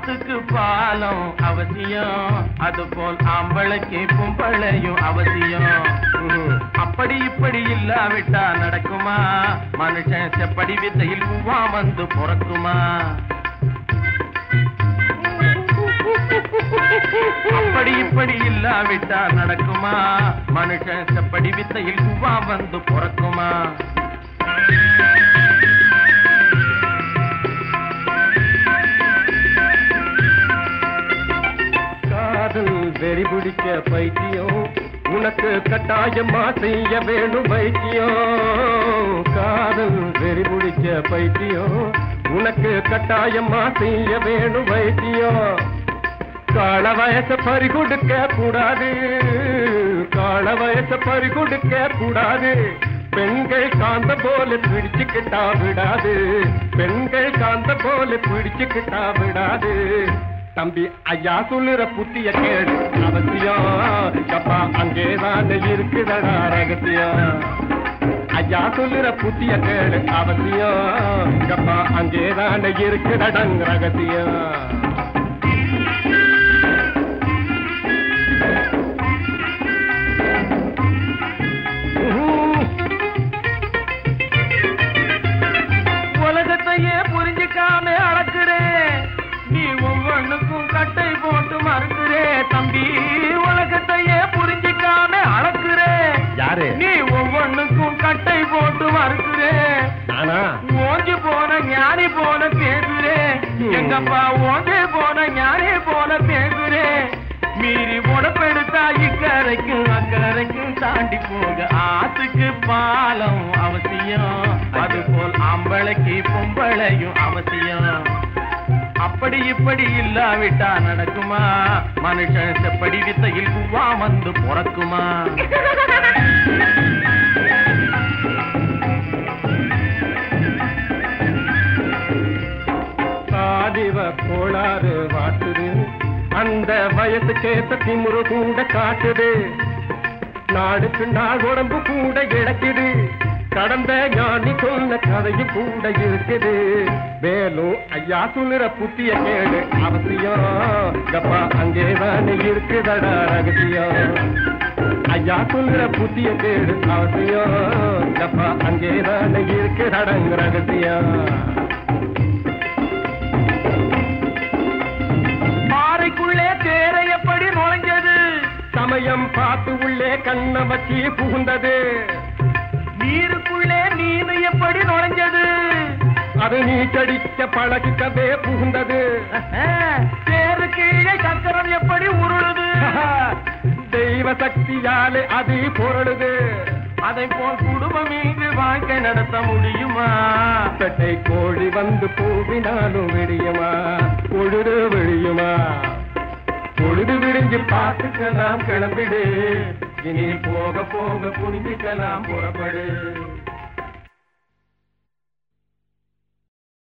ஆத்துக்கு பாலம் அவசியம் அதுபோல் ஆம்பளைக்கு பொம்பளையும் அவசியம் அப்படி இப்படி இல்லாவிட்டா நடக்குமா மனுஷன் செப்படி வித்தையில் பூவா வந்து பிறக்குமா அப்படி இப்படி இல்லாவிட்டா நடக்குமா மனுஷன் செப்படி வித்தையில் பூவா வந்து பிறக்குமா காதல் வெறி பிடிக்க பைத்தியம் உனக்கு கட்டாயமா செய்ய வேணும் வைத்தியம் காதல் வெறி பிடிக்க பைத்தியம் உனக்கு கட்டாயமா செய்ய வேணும் வைத்தியம் கால வயச பறி கொடுக்க கூடாது கால வயச பறி கொடுக்க கூடாது பெண்கள் காந்த போல பிடிச்சுக்கிட்டா விடாது பெண்கள் காந்த போல பிடிச்சுக்கிட்டா விடாது தம்பி ஐயா சொல்லுற புத்திய கேடு அவசியம் கப்பா அங்கேதான் இருக்குதடா ரகசியம் ஐயா சொல்லுற புத்திய கேடு அவசியம் கப்பா அங்கேதான் இருக்குதடங் ரகசியம் உலகத்தையே புரிஞ்சுக்காம அளக்குறேன் நீ ஒவ்வொன்னுக்கும் கட்டை போட்டு மறுக்கிறே தம்பி உலகத்தையே புரிஞ்சுக்காம அளக்குறேன் யாரு நீ ஒவ்வொன்னுக்கும் கட்டை போட்டு மறுக்கிறே நானா ஓஞ்சி போன ஞானி போல பேசுறே எங்கப்பா ஓஞ்சி போன ஞானி போல பேசுறே மீறி உடப்பெடுத்தா இக்கரைக்கும் அக்கரைக்கும் தாண்டி போக ஆத்துக்கு பாலம் அவசியம் அதுபோல் ஆம்பளைக்கு பொம்பளையும் அவசியம் அப்படி இப்படி இல்லாவிட்டா நடக்குமா மனுஷன் செப்படி வித்தையில் குவா வந்து பிறக்குமா சாதிவ கோளாறு வாட்டுது அந்த வயசுக்கேத்த திமுரு கூட காட்டுது நாளுக்கு நாள் உடம்பு கூட இழக்குது கடந்த ஞானி சொன்ன கதையும் கூட இருக்குது மேலும் ஐயா சொல்லுற புத்திய கேடு அவசியம் கப்பா அங்கேதான் இருக்குதடா ரகசியம் ஐயா சொல்லுற புத்திய கேடு அவசியம் கப்பா அங்கேதான் இருக்குதடங்க ரகசியம் பாறைக்குள்ளே தேரை எப்படி நுழைஞ்சது சமயம் பார்த்து உள்ளே கண்ண வச்சு புகுந்தது நீருக்குள்ளே மீன் எப்படி நுழைஞ்சது அது நீச்சடிக்க பழகிக்கவே புகுந்தது தேரு கீழே சக்கரம் எப்படி உருளுது தெய்வ சக்தியாலே அது பொருளுது அதை போல் குடும்பம் இங்கு வாழ்க்கை நடத்த முடியுமா பெட்டை கோழி வந்து பூவினாலும் விடியுமா பொழுது விழியுமா பொழுது விடிஞ்சு பார்த்துக்கலாம் கிளம்பிடு இனி போக போக புரிஞ்சுக்கலாம் புறப்படு